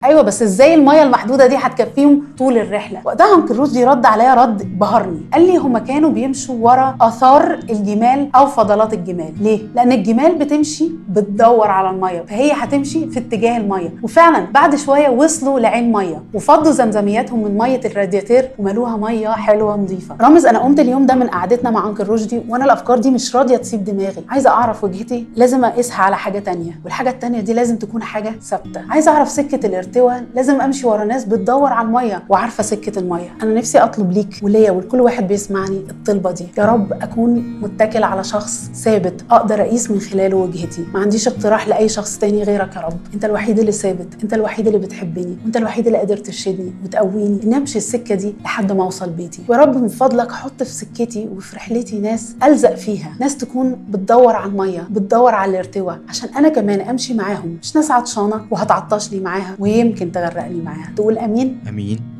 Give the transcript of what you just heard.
ايوه بس ازاي الميه المحدوده دي هتكفيهم طول الرحله وقتها انكل رشدي رد عليا رد بهرني قال لي هما كانوا بيمشوا ورا اثار الجمال او فضلات الجمال ليه لان الجمال بتمشي بتدور على الميه فهي هتمشي في اتجاه الميه وفعلا بعد شويه وصلوا لعين ميه وفضوا زمزمياتهم من ميه الرادياتير وملوها ميه حلوه نظيفه رامز انا قمت اليوم ده من قعدتنا مع انكل رشدي وانا الافكار دي مش راضيه تسيب دماغي عايزه اعرف وجهتي لازم اقيسها على حاجه تانية والحاجه التانية دي لازم تكون حاجه ثابته عايزه اعرف سكه الارتواء لازم امشي ورا ناس بتدور على الميه وعارفه سكه الميه انا نفسي اطلب ليك وليا ولكل واحد بيسمعني الطلبه دي يا رب اكون متكل على شخص ثابت اقدر اقيس من خلاله وجهتي ما عنديش اقتراح لاي شخص تاني غيرك يا رب انت الوحيد اللي ثابت انت الوحيد اللي بتحبني وانت الوحيد اللي قادر ترشدني وتقويني اني امشي السكه دي لحد ما اوصل بيتي ويا رب من فضلك حط في سكتي وفي رحلتي ناس الزق فيها ناس تكون بتدور على الميه بتدور على الارتواء عشان انا كمان امشي معاهم مش ناس عطشانه وهتعطش لي معاها ويمكن تغرقني معاها تقول امين امين